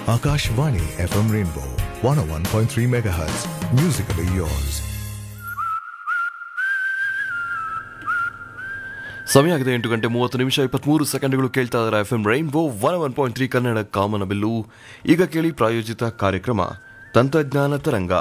Akashvani FM Rainbow 101.3 MHz. Musically yours. ಸಮಯ ಆಗಿದೆ ಎಂಟು ಗಂಟೆ ಮೂವತ್ತು ನಿಮಿಷ ಇಪ್ಪತ್ಮೂರು ಸೆಕೆಂಡ್ಗಳು ಕೇಳ್ತಾ ಇದ್ದಾರೆ F M rainbow one one point three Kannada ಕಾಮನ ಬಿಲ್ಲು ಈಗ ಕೇಳಿ ಪ್ರಾಯೋಜಿತ ಕಾರ್ಯಕ್ರಮ ತಂತ್ರಜ್ಞಾನ ತರಂಗ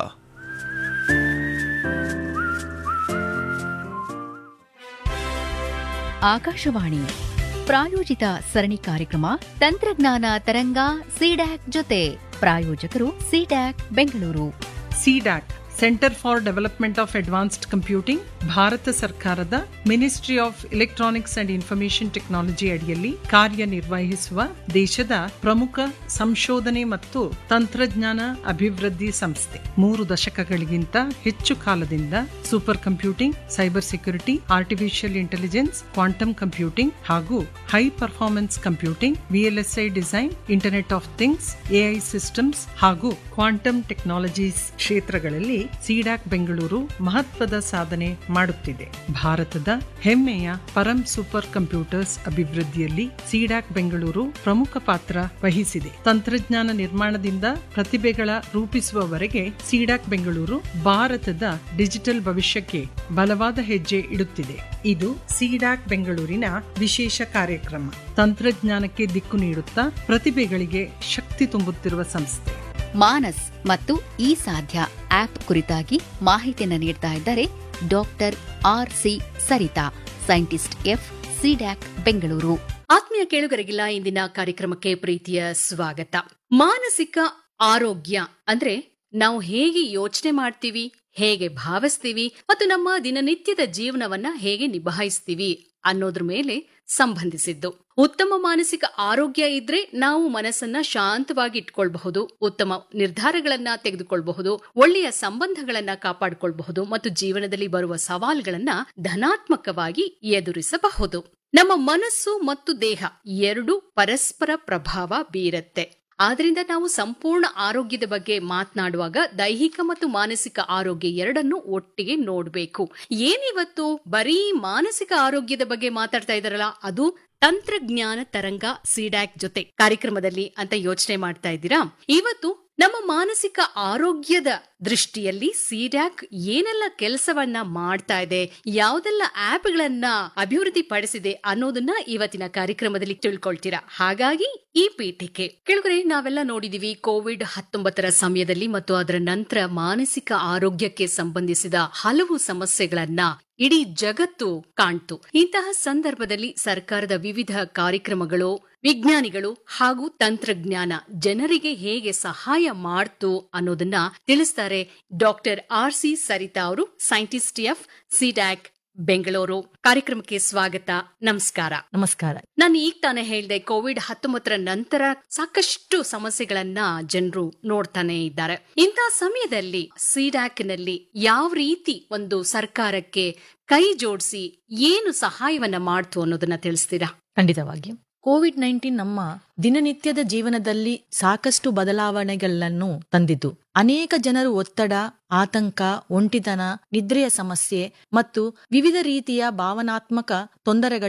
ಆಕಾಶವಾಣಿ ಪ್ರಾಯೋಜಿತ ಸರಣಿ ಕಾರ್ಯಕ್ರಮ ತಂತ್ರಜ್ಞಾನ ತರಂಗ ಸಿಡ್ಯಾಕ್ ಜೊತೆ ಪ್ರಾಯೋಜಕರು CDAC Bengaluru CDAC centre for development of advanced computing Bharat ಸರ್ಕಾರದ ministry of electronics and information technology ಅಡಿಯಲ್ಲಿ ಕಾರ್ಯನಿರ್ವಹಿಸುವ ದೇಶದ ಪ್ರಮುಖ ಸಂಶೋಧನೆ ಮತ್ತು ತಂತ್ರಜ್ಞಾನ ಅಭಿವೃದ್ಧಿ ಸಂಸ್ಥೆ ಮೂರು ದಶಕಗಳಿಗಿಂತ ಹೆಚ್ಚು ಕಾಲದಿಂದ super computing cyber security artificial intelligence quantum computing ಹಾಗೂ high performance computing VLSI design internet of things AI systems ಹಾಗೂ ಕ್ವಾಂಟಮ್ ಟೆಕ್ನಾಲಜೀಸ್ ಕ್ಷೇತ್ರಗಳಲ್ಲಿ ಸಿಡಾಕ್ ಬೆಂಗಳೂರು ಮಹತ್ವದ ಸಾಧನೆ ಮಾಡುತ್ತಿದೆ ಭಾರತದ ಹೆಮ್ಮೆಯ ಪರಂ ಸೂಪರ್ ಕಂಪ್ಯೂಟರ್ಸ್ ಅಭಿವೃದ್ಧಿಯಲ್ಲಿ ಸಿಡಾಕ್ ಬೆಂಗಳೂರು ಪ್ರಮುಖ ಪಾತ್ರ ವಹಿಸಿದೆ ತಂತ್ರಜ್ಞಾನ ನಿರ್ಮಾಣದಿಂದ ಪ್ರತಿಭೆಗಳ ರೂಪಿಸುವವರೆಗೆ ಸಿಡಾಕ್ ಬೆಂಗಳೂರು ಭಾರತದ ಡಿಜಿಟಲ್ ಭವಿಷ್ಯಕ್ಕೆ ಬಲವಾದ ಹೆಜ್ಜೆ ಇಡುತ್ತಿದೆ ಇದು ಸಿಡಾಕ್ ಬೆಂಗಳೂರಿನ ವಿಶೇಷ ಕಾರ್ಯಕ್ರಮ ತಂತ್ರಜ್ಞಾನಕ್ಕೆ ದಿಕ್ಕು ನೀಡುತ್ತಾ ಪ್ರತಿಭೆಗಳಿಗೆ ಶಕ್ತಿ ತುಂಬುತ್ತಿರುವ ಸಂಸ್ಥೆ ಮಾನಸ್ ಮತ್ತು ಈ ಸಾಧ್ಯ ಆಪ್ ಕುರಿತಾಗಿ ಮಾಹಿತಿಯನ್ನು ನೀಡ್ತಾ ಇದ್ದಾರೆ doctor R C Saritha scientist F CDAC Bengaluru ಆತ್ಮೀಯ ಕೇಳುಗರಿಗಿಲ್ಲ ಇಂದಿನ ಕಾರ್ಯಕ್ರಮಕ್ಕೆ ಪ್ರೀತಿಯ ಸ್ವಾಗತ ಮಾನಸಿಕ ಆರೋಗ್ಯ ಅಂದ್ರೆ ನಾವು ಹೇಗೆ ಯೋಚನೆ ಮಾಡ್ತೀವಿ ಹೇಗೆ ಭಾವಿಸ್ತೀವಿ ಮತ್ತು ನಮ್ಮ ದಿನನಿತ್ಯದ ಜೀವನವನ್ನ ಹೇಗೆ ನಿಭಾಯಿಸ್ತೀವಿ ಅನ್ನೋದ್ರ ಮೇಲೆ ಸಂಬಂಧಿಸಿದ್ದು ಉತ್ತಮ ಮಾನಸಿಕ ಆರೋಗ್ಯ ಇದ್ರೆ ನಾವು ಮನಸ್ಸನ್ನ ಶಾಂತವಾಗಿ ಇಟ್ಕೊಳ್ಬಹುದು ಉತ್ತಮ ನಿರ್ಧಾರಗಳನ್ನ ತೆಗೆದುಕೊಳ್ಬಹುದು ಒಳ್ಳೆಯ ಸಂಬಂಧಗಳನ್ನ ಕಾಪಾಡಿಕೊಳ್ಬಹುದು ಮತ್ತು ಜೀವನದಲ್ಲಿ ಬರುವ ಸವಾಲುಗಳನ್ನ ಧನಾತ್ಮಕವಾಗಿ ಎದುರಿಸಬಹುದು ನಮ್ಮ ಮನಸ್ಸು ಮತ್ತು ದೇಹ ಎರಡು ಪರಸ್ಪರ ಪ್ರಭಾವ ಬೀರತ್ತೆ ಆದ್ರಿಂದ ನಾವು ಸಂಪೂರ್ಣ ಆರೋಗ್ಯದ ಬಗ್ಗೆ ಮಾತನಾಡುವಾಗ ದೈಹಿಕ ಮತ್ತು ಮಾನಸಿಕ ಆರೋಗ್ಯ ಎರಡನ್ನು ಒಟ್ಟಿಗೆ ನೋಡ್ಬೇಕು ಏನಿವತ್ತು ಬರೀ ಮಾನಸಿಕ ಆರೋಗ್ಯದ ಬಗ್ಗೆ ಮಾತಾಡ್ತಾ ಇದಾರಲ್ಲ ಅದು ತಂತ್ರಜ್ಞಾನ ತರಂಗ ಸಿಡ್ಯಾಕ್ ಜೊತೆ ಕಾರ್ಯಕ್ರಮದಲ್ಲಿ ಅಂತ ಯೋಚನೆ ಮಾಡ್ತಾ ಇದ್ದೀರಾ ಇವತ್ತು ನಮ್ಮ ಮಾನಸಿಕ ಆರೋಗ್ಯದ ದೃಷ್ಟಿಯಲ್ಲಿ ಸಿಡ್ಯಾಕ್ ಏನೆಲ್ಲ ಕೆಲಸವನ್ನ ಮಾಡ್ತಾ ಇದೆ ಯಾವ್ದೆಲ್ಲ ಆಪ್ಗಳನ್ನ ಅಭಿವೃದ್ಧಿ ಪಡಿಸಿದೆ ಅನ್ನೋದನ್ನ ಇವತ್ತಿನ ಕಾರ್ಯಕ್ರಮದಲ್ಲಿ ತಿಳ್ಕೊಳ್ತೀರಾ ಹಾಗಾಗಿ ಈ ಪೀಠಿಕೆ ಕೆಳಗರೆ ನಾವೆಲ್ಲ ನೋಡಿದೀವಿ ಕೋವಿಡ್ ಹತ್ತೊಂಬತ್ತರ ಸಮಯದಲ್ಲಿ ಮತ್ತು ಅದರ ನಂತರ ಮಾನಸಿಕ ಆರೋಗ್ಯಕ್ಕೆ ಸಂಬಂಧಿಸಿದ ಹಲವು ಸಮಸ್ಯೆಗಳನ್ನ ಇಡೀ ಜಗತ್ತು ಕಾಣ್ತು ಇಂತಹ ಸಂದರ್ಭದಲ್ಲಿ ಸರ್ಕಾರದ ವಿವಿಧ ಕಾರ್ಯಕ್ರಮಗಳು ವಿಜ್ಞಾನಿಗಳು ಹಾಗೂ ತಂತ್ರಜ್ಞಾನ ಜನರಿಗೆ ಹೇಗೆ ಸಹಾಯ ಮಾಡ್ತು ಅನ್ನೋದನ್ನ ತಿಳಿಸ್ತಾರೆ ಡಾಕ್ಟರ್ ಆರ್ ಸಿ ಸರಿತಾ ಅವರು ಸೈಂಟಿಸ್ಟ್ ಎಫ್ ಸಿಡ್ಯಾಕ್ ಬೆಂಗಳೂರು ಕಾರ್ಯಕ್ರಮಕ್ಕೆ ಸ್ವಾಗತ ನಮಸ್ಕಾರ ನಮಸ್ಕಾರ ನಾನು ಈಗ ತಾನೇ ಹೇಳಿದೆ ಕೋವಿಡ್ ಹತ್ತೊಂಬತ್ತರ ನಂತರ ಸಾಕಷ್ಟು ಸಮಸ್ಯೆಗಳನ್ನ ಜನರು ನೋಡ್ತಾನೆ ಇದ್ದಾರೆ ಇಂತಹ ಸಮಯದಲ್ಲಿ ಸಿಡ್ಯಾಕ್ ನಲ್ಲಿ ಯಾವ ರೀತಿ ಒಂದು ಸರ್ಕಾರಕ್ಕೆ ಕೈ ಜೋಡಿಸಿ ಏನು ಸಹಾಯವನ್ನ ಮಾಡ್ತು ಅನ್ನೋದನ್ನ ತಿಳಿಸ್ತೀರಾ ಖಂಡಿತವಾಗಿ ಕೋವಿಡ್ ನೈನ್ಟೀನ್ ನಮ್ಮ ದಿನನಿತ್ಯದ ಜೀವನದಲ್ಲಿ ಸಾಕಷ್ಟು ಬದಲಾವಣೆಗಳನ್ನು ತಂದಿತು ಅನೇಕ ಜನರು ಒತ್ತಡ ಆತಂಕ ಒಂಟಿತನ ನಿದ್ರೆಯ ಸಮಸ್ಯೆ ಮತ್ತು ವಿವಿಧ ರೀತಿಯ ಭಾವನಾತ್ಮಕ ತೊಂದರೆಗಳ